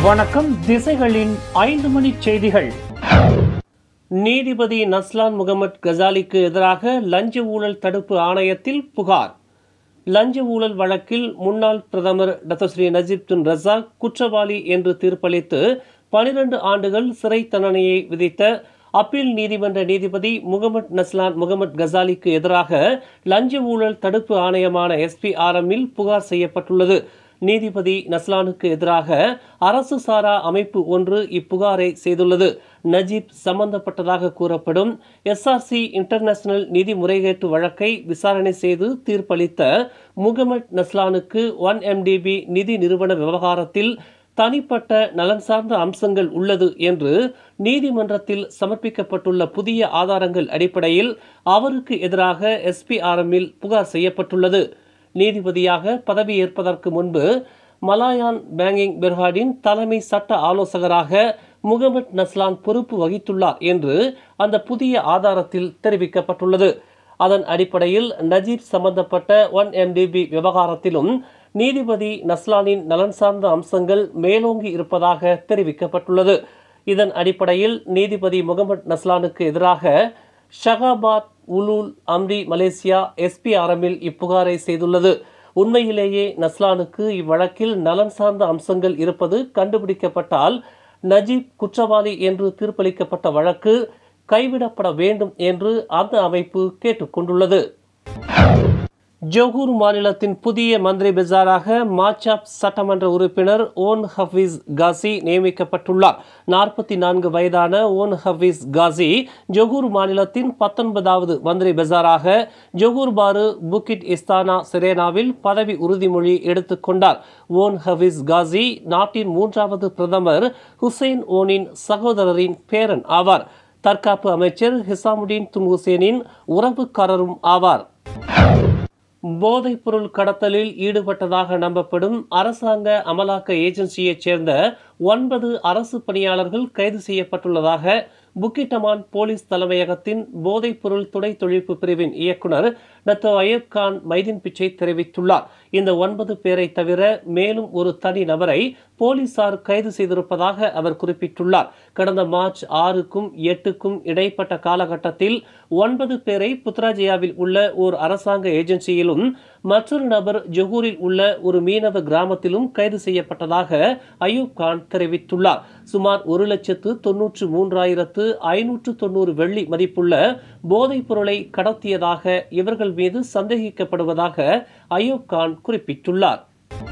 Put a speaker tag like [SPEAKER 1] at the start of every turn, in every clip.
[SPEAKER 1] வணக்கம் திசைகளின் ஐந்து மணி செய்திகள் நீதிபதி நஸ்லான் முகமது கசாலிக்கு எதிராக லஞ்ச ஊழல் தடுப்பு ஆணையத்தில் புகார் லஞ்ச ஊழல் வழக்கில் முன்னாள் பிரதமர் டத்தஸ்ரீ நஜீப் துன் ரசாக் குற்றவாளி என்று தீர்ப்பளித்து பனிரெண்டு ஆண்டுகள் சிறை தண்டனையை விதித்த அப்பீல் நீதிமன்ற நீதிபதி முகமது நஸ்லான் முகமது கசாலிக்கு எதிராக லஞ்ச ஊழல் தடுப்பு ஆணையமான எஸ்பிஆர்எம்மில் புகார் செய்யப்பட்டுள்ளது நீதிபதி நஸ்லானுக்கு எதிராக அரசு சாரா அமைப்பு ஒன்று இப்புகாரை செய்துள்ளது நஜீப் சம்பந்தப்பட்டதாக கூறப்படும் எஸ்ஆர்சி இன்டர்நேஷனல் நிதி முறைகேட்டு வழக்கை விசாரணை செய்து தீர்ப்பளித்த முகமது நஸ்லானுக்கு ஒன் எம்டிபி நிதி நிறுவன விவகாரத்தில் தனிப்பட்ட நலன் சார்ந்த அம்சங்கள் உள்ளது என்று நீதிமன்றத்தில் சமர்ப்பிக்கப்பட்டுள்ள புதிய ஆதாரங்கள் அடிப்படையில் அவருக்கு எதிராக எஸ்பிஆர்எம்மில் புகார் செய்யப்பட்டுள்ளது நீதிபதியாக பதவியேற்பதற்கு முன்பு மலாயான் பேங்கிங் பெர்ஹாடின் தலைமை சட்ட ஆலோசகராக முகமது நஸ்லான் பொறுப்பு வகித்துள்ளார் என்று அந்த புதிய ஆதாரத்தில் தெரிவிக்கப்பட்டுள்ளது அதன் அடிப்படையில் நஜீப் சம்பந்தப்பட்ட ஒன் எம்டிபி விவகாரத்திலும் நீதிபதி நஸ்லானின் நலன் சார்ந்த அம்சங்கள் மேலோங்கி இருப்பதாக தெரிவிக்கப்பட்டுள்ளது இதன் அடிப்படையில் நீதிபதி முகமது நஸ்லானுக்கு எதிராக ஷகாபாத் உலூல் அம்ரி மலேசியா எஸ்பிஆர்எம்மில் இப்புகாரை செய்துள்ளது உண்மையிலேயே நஸ்லானுக்கு இவ்வழக்கில் நலன் சார்ந்த அம்சங்கள் இருப்பது கண்டுபிடிக்கப்பட்டால் நஜீப் குற்றவாளி என்று தீர்ப்பளிக்கப்பட்ட வழக்கு கைவிடப்பட வேண்டும் என்று அந்த அமைப்பு கேட்டுக்கொண்டுள்ளது ஜொகூர் மாநிலத்தின் புதிய மந்திரி பெசாராக மாச்சாப் சட்டமன்ற உறுப்பினர் ஓன் ஹஃபீஸ் காசி நியமிக்கப்பட்டுள்ளார் நாற்பத்தி நான்கு வயதான ஓன் ஹஃபீஸ் காசி ஜொகூர் மாநிலத்தின் பத்தொன்பதாவது மந்திரி பெசாராக ஜொகூர் பாரு புக்கிட் இஸ்தானா சிரேனாவில் பதவி உறுதிமொழி எடுத்துக்கொண்டார் ஓன் ஹஃபீஸ் காசி நாட்டின் மூன்றாவது பிரதமர் ஹுசைன் ஓனின் சகோதரரின் பேரன் ஆவார் தற்காப்பு அமைச்சர் ஹிசாமுடீன் துன் ஹுசேனின் உறவுக்காரரும் ஆவார் போதைப்பொருள் கடத்தலில் ஈடுபட்டதாக நம்பப்படும் அரசாங்க அமலாக்க ஏஜென்சியைச் சேர்ந்த ஒன்பது அரசு பணியாளர்கள் கைது செய்யப்பட்டுள்ளதாக புக்கிட்டமான் போலீஸ் தலைமையகத்தின் போதைப்பொருள் துணை தொழில்ப்பு பிரிவின் இயக்குனர் டத்தோ அயப் கான் மைதீன் பிச்சை தெரிவித்துள்ளார் இந்த ஒன்பது பேரை தவிர மேலும் ஒரு தனி நபரை போலீசார் கைது செய்திருப்பதாக அவர் குறிப்பிட்டுள்ளார் கடந்த மார்ச் ஆறுக்கும் எட்டுக்கும் இடைப்பட்ட காலகட்டத்தில் ஒன்பது பேரை புத்ராஜயாவில் உள்ள ஓர் அரசாங்க ஏஜென்சியிலும் மற்றொரு நபர் ஜொகூரில் உள்ள ஒரு மீனவ கிராமத்திலும் கைது செய்யப்பட்டதாக அயூப் கான் தெரிவித்துள்ளார் சுமார் ஒரு லட்சத்து தொன்னூற்று மூன்றாயிரத்து ஐநூற்று தொண்ணூறு வெள்ளி மதிப்புள்ள போதைப் பொருளை கடத்தியதாக இவர்கள் மீது சந்தேகிக்கப்படுவதாக அயூப் கான் குறிப்பிட்டுள்ளார்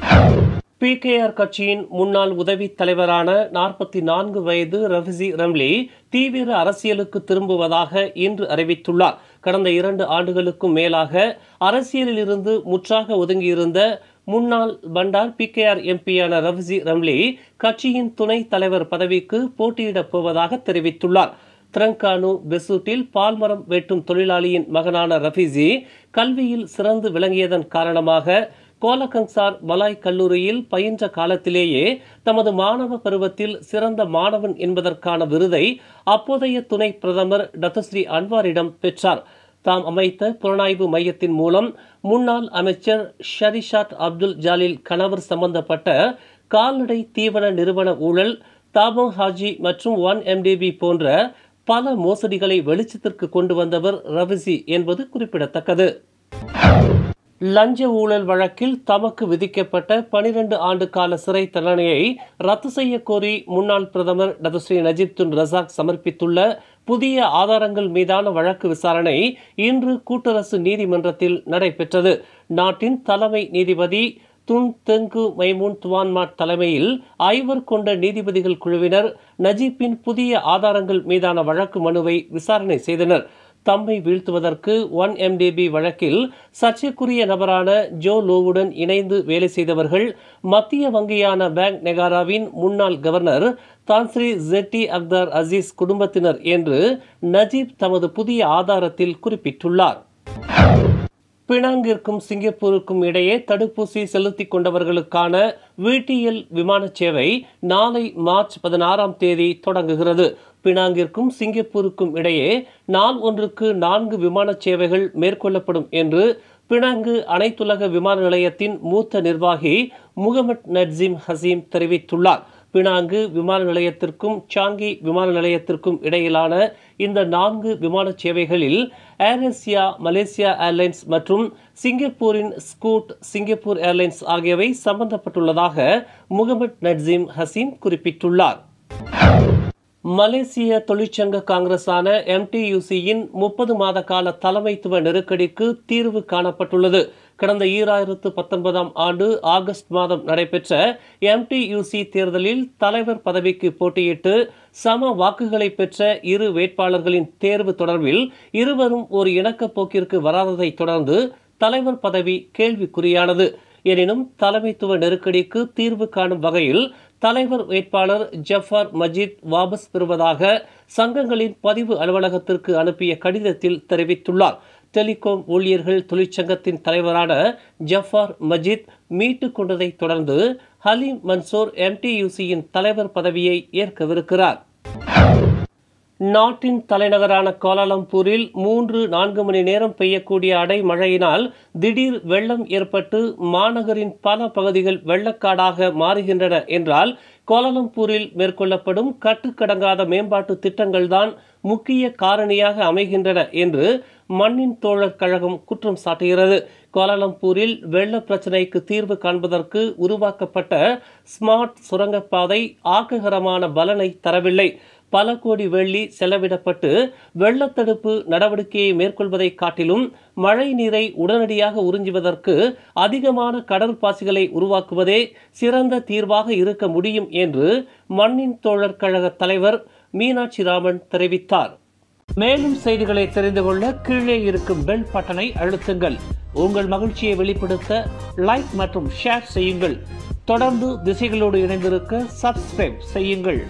[SPEAKER 1] பிகேஆர் கட்சியின் முன்னாள் உதவி தலைவரான நாற்பத்தி நான்கு வயது ரஃபிசி ரம்லி தீவிர அரசியலுக்கு திரும்புவதாக இன்று அறிவித்துள்ளார் கடந்த இரண்டு ஆண்டுகளுக்கும் மேலாக அரசியலில் இருந்து முற்றாக ஒதுங்கியிருந்த முன்னாள் பண்டார் பிகேஆர் எம்பியான ரஃபிசி ரம்லி கட்சியின் துணை தலைவர் பதவிக்கு போட்டியிடப் போவதாக தெரிவித்துள்ளார் திரங்கானு பெசூட்டில் பால்மரம் வெட்டும் தொழிலாளியின் மகனான ரஃபிசி கல்வியில் சிறந்து விளங்கியதன் காரணமாக கோலகங்சார் மலாய் கல்லூரியில் பயின்ற காலத்திலேயே தமது மாணவ பருவத்தில் சிறந்த மாணவன் என்பதற்கான விருதை அப்போதைய துணை பிரதமர் டத்தஸ்ரீ அன்வாரிடம் பெற்றார் தாம் அமைத்த புலனாய்வு மையத்தின் மூலம் முன்னாள் அமைச்சர் ஷரிஷாட் அப்துல் ஜாலில் கணவர் சம்பந்தப்பட்ட கால்நடை தீவன நிறுவன ஊழல் தாபோங் ஹாஜி மற்றும் ஒன் எம்டிபி போன்ற பல மோசடிகளை வெளிச்சத்திற்கு கொண்டு வந்தவர் ரவிசி என்பது குறிப்பிடத்தக்கது லஞ்ச ஊழல் வழக்கில் தமக்கு விதிக்கப்பட்ட பனிரெண்டு ஆண்டு கால சிறை தண்டனையை ரத்து செய்ய கோரி முன்னாள் பிரதமர் டதஸ்ரீ நஜீப் துன் ரசாக் சமர்ப்பித்துள்ள புதிய ஆதாரங்கள் மீதான வழக்கு விசாரணை இன்று கூட்டரசு நீதிமன்றத்தில் நடைபெற்றது நாட்டின் தலைமை நீதிபதி துன் தெங்கு மைமூன் துவான்மாட் தலைமையில் ஐவர் கொண்ட நீதிபதிகள் குழுவினர் நஜீப்பின் புதிய ஆதாரங்கள் மீதான வழக்கு மனுவை விசாரணை செய்தனர் தம்மை வீழ்த்துவதற்கு ஒன் எம்டிபி வழக்கில் சர்ச்சைக்குரிய நபரான ஜோ லோவுடன் இணைந்து வேலை செய்தவர்கள் மத்திய வங்கியான பேங்க் நெகாராவின் முன்னாள் governor Tan Sri Zeti Akhtar Aziz குடும்பத்தினர் என்று நஜீப் தமது புதிய ஆதாரத்தில் குறிப்பிட்டுள்ளார் பினாங்கிற்கும் சிங்கப்பூருக்கும் இடையே தடுப்பூசி செலுத்திக் கொண்டவர்களுக்கான விடிஎல் விமான சேவை நாளை மார்ச் பதினாறாம் தேதி தொடங்குகிறது பினாங்கிற்கும் சிங்கப்பூருக்கும் இடையே நாள் ஒன்றுக்கு நான்கு விமான சேவைகள் மேற்கொள்ளப்படும் என்று பினாங்கு அனைத்துலக விமான நிலையத்தின் மூத்த நிர்வாகி முகமது நட்ஜிம் ஹசீம் தெரிவித்துள்ளார் பினாங்கு விமான நிலையத்திற்கும் சாங்கி விமான நிலையத்திற்கும் இடையிலான இந்த நான்கு விமான சேவைகளில் ஏர் ஏசியா மலேசியா ஏர்லைன்ஸ் மற்றும் சிங்கப்பூரின் ஸ்கூட் சிங்கப்பூர் ஏர்லைன்ஸ் ஆகியவை சம்பந்தப்பட்டுள்ளதாக முகமது நட்சீம் ஹசீன் குறிப்பிட்டுள்ளார் மலேசிய தொழிற்சங்க காங்கிரஸான எம்டியூசியின் முப்பது மாத கால தலைமைத்துவ நெருக்கடிக்கு தீர்வு காணப்பட்டுள்ளது கடந்த ஈராயிரத்து பத்தொன்பதாம் ஆண்டு ஆகஸ்ட் மாதம் நடைபெற்ற எம்டியூசி தேர்தலில் தலைவர் பதவிக்கு போட்டியிட்டு சம வாக்குகளை பெற்ற இரு வேட்பாளர்களின் தேர்வு தொடர்பில் இருவரும் ஒரு இணக்கப் போக்கிற்கு வராததை தொடர்ந்து தலைவர் பதவி கேள்விக்குறியானது எனினும் தலைமைத்துவ நெருக்கடிக்கு தீர்வு காணும் வகையில் தலைவர் வேட்பாளர் ஜஃபார் மஜீத் வாபஸ் பெறுவதாக சங்கங்களின் பதிவு அலுவலகத்திற்கு அனுப்பிய கடிதத்தில் தெரிவித்துள்ளார் டெலிகாம் ஊழியர்கள் தொழிற்சங்கத்தின் தலைவரான ஜஃபார் மஜீத் மீட்டுக் கொண்டதைத் தொடர்ந்து ஹலீம் மன்சூர் எம்டியூசியின் தலைவர் பதவியை ஏற்கவிருக்கிறார் நாட்டின் தலைநகரான கோலாலம்பூரில் மூன்று நான்கு மணி நேரம் பெய்யக்கூடிய அடைமழையினால் திடீர் வெள்ளம் ஏற்பட்டு மாநகரின் பல பகுதிகள் வெள்ளக்காடாக மாறுகின்றன என்றால் கோலாலம்பூரில் மேற்கொள்ளப்படும் கட்டுக்கடங்காத மேம்பாட்டு திட்டங்கள்தான் முக்கிய காரணியாக அமைகின்றன என்று மண்ணின் தோழர் கழகம் குற்றம் சாட்டுகிறது கோலாலம்பூரில் வெள்ள பிரச்சினைக்கு தீர்வு காண்பதற்கு உருவாக்கப்பட்ட ஸ்மார்ட் சுரங்கப்பாதை ஆக்ககரமான பலனை தரவில்லை பல கோடி வெள்ளி செலவிடப்பட்டு வெள்ளத்தடுப்பு நடவடிக்கையை மேற்கொள்வதை காட்டிலும் மழை நீரை உடனடியாக உறிஞ்சுவதற்கு அதிகமான கடற்பாசிகளை உருவாக்குவதே சிறந்த தீர்வாக இருக்க முடியும் என்று மண்ணின் தோழர் கழக தலைவர் மீனாட்சி ராமன் தெரிவித்தார் மேலும் செய்திகளை தெரிந்து கொள்ள கீழே இருக்கும் பெல் பட்டனை அழுத்துங்கள் உங்கள் மகிழ்ச்சியை வெளிப்படுத்த லைக் மற்றும் ஷேர் செய்யுங்கள் தொடர்ந்து திசைகளோடு இணைந்திருக்க சப்ஸ்கிரைப் செய்யுங்கள்